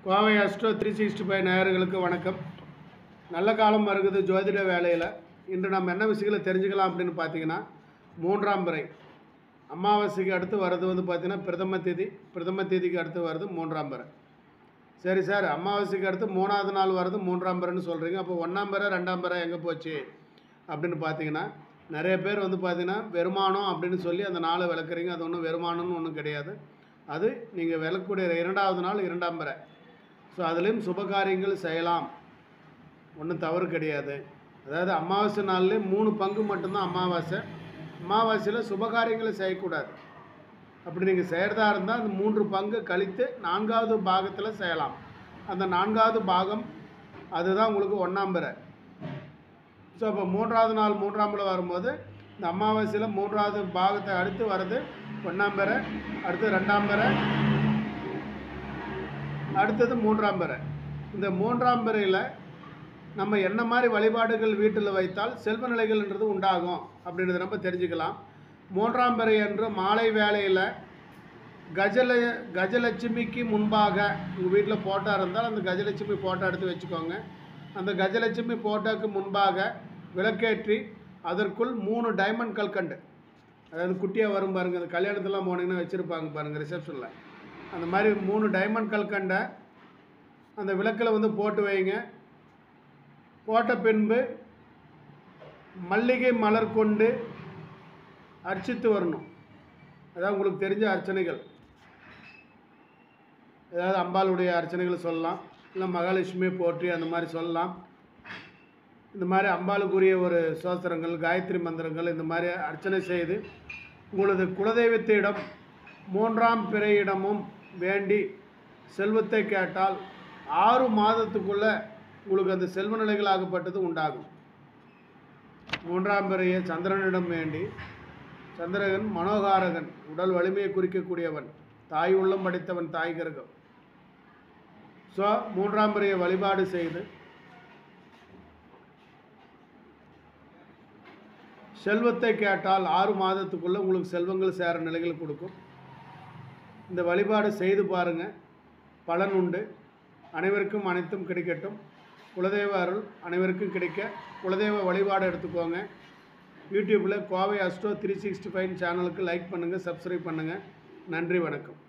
Kovai astro three sixty five நேயர்களுக்கு வணக்கம் நல்ல காலம் வருகுது ஜோதிட வேலையில் இன்று நம்ம என்ன விஷயங்களை தெரிஞ்சுக்கலாம் அப்படின்னு பார்த்தீங்கன்னா மூன்றாம் பிறை அமாவாசைக்கு அடுத்து வர்றது வந்து பார்த்தீங்கன்னா பிரதம தேதி பிரதம தேதிக்கு அடுத்து வருது மூன்றாம் பிறை சரி சார் அமாவாசைக்கு அடுத்து மூணாவது நாள் வருது மூன்றாம் பிறைன்னு சொல்கிறீங்க அப்போ ஒன்றாம் பிறை ரெண்டாம் பிறை எங்கே போச்சு அப்படின்னு பார்த்தீங்கன்னா நிறைய பேர் வந்து பார்த்தீங்கன்னா வெறுமானம் அப்படின்னு சொல்லி அந்த நாளை விளக்குறீங்க அது ஒன்றும் வெறுமானம்னு ஒன்றும் கிடையாது அது நீங்கள் விளக்கக்கூடிய இரண்டாவது நாள் இரண்டாம் பிறை ஸோ அதுலேயும் சுபகாரியங்கள் செய்யலாம் ஒன்றும் தவறு கிடையாது அதாவது அமாவாசை நாள்லேயே மூணு பங்கு மட்டும்தான் அமாவாசை அமாவாசையில் சுபகாரியங்களை செய்யக்கூடாது அப்படி நீங்கள் செய்கிறதா இருந்தால் அந்த மூன்று பங்கு கழித்து நான்காவது பாகத்தில் செய்யலாம் அந்த நான்காவது பாகம் அதுதான் உங்களுக்கு ஒன்றாம் பிறை ஸோ அப்போ மூன்றாவது நாள் மூன்றாம் பிறை வரும்போது இந்த அமாவாசையில் மூன்றாவது பாகத்தை அடுத்து வர்றது ஒன்றாம் பிறை அடுத்து ரெண்டாம் பிறை அடுத்தது மூன்றாம் பிறை இந்த மூன்றாம் பிறையில் நம்ம என்ன மாதிரி வழிபாடுகள் வீட்டில் வைத்தால் செல்வ நிலைகள்ன்றது உண்டாகும் அப்படின்றத நம்ம தெரிஞ்சுக்கலாம் மூன்றாம் பிறை என்று மாலை வேளையில் கஜல கஜலட்சுமிக்கு முன்பாக உங்கள் வீட்டில் ஃபோட்டோ இருந்தால் அந்த கஜலட்சுமி ஃபோட்டோ எடுத்து வச்சுக்கோங்க அந்த கஜலட்சுமி ஃபோட்டோக்கு முன்பாக விளக்கேற்றி அதற்குள் மூணு டைமண்ட் கல்கண்டு அதாவது குட்டியாக வரும் பாருங்கள் அந்த கல்யாணத்துலாம் போனீங்கன்னா வச்சுருப்பாங்க பாருங்கள் ரிசப்ஷனில் அந்த மாதிரி மூணு டைமண்ட் கல்கண்டை அந்த விளக்கில் வந்து போட்டு வைங்க போட்ட பின்பு மல்லிகை மலர் கொண்டு அர்ச்சித்து வரணும் அதான் உங்களுக்கு தெரிஞ்ச அர்ச்சனைகள் ஏதாவது அம்பாளுடைய அர்ச்சனைகள் சொல்லலாம் இல்லை மகாலட்சுமி போற்றி அந்த மாதிரி சொல்லலாம் இந்த மாதிரி அம்பாளுக்குரிய ஒரு சோஸ்திரங்கள் காயத்ரி மந்திரங்கள் இந்த மாதிரி அர்ச்சனை செய்து உங்களது குலதெய்வத்திடம் மூன்றாம் பிறையிடமும் வேண்டி செல்வத்தை கேட்டால் ஆறு மாதத்துக்குள்ளே உங்களுக்கு அந்த செல்வ நிலைகளாகப்பட்டது உண்டாகும் மூன்றாம் பிறையை சந்திரனிடம் வேண்டி சந்திரகன் மனோகாரகன் உடல் வலிமையை குறிக்கக்கூடியவன் தாய் உள்ளம் படைத்தவன் தாய் கிரகம் ஸோ மூன்றாம் பிறையை வழிபாடு செய்து செல்வத்தை கேட்டால் ஆறு மாதத்துக்குள்ளே உங்களுக்கு செல்வங்கள் சேர நிலைகள் கொடுக்கும் இந்த வழிபாடு செய்து பாருங்கள் பலன் உண்டு அனைவருக்கும் அனைத்தும் கிடைக்கட்டும் குலதெய்வ அருள் அனைவருக்கும் கிடைக்க குலதெய்வ வழிபாடு எடுத்துக்கோங்க யூடியூப்பில் Kovai astro three sixty five சேனலுக்கு லைக் பண்ணுங்கள் சப்ஸ்கிரைப் பண்ணுங்கள் நன்றி வணக்கம்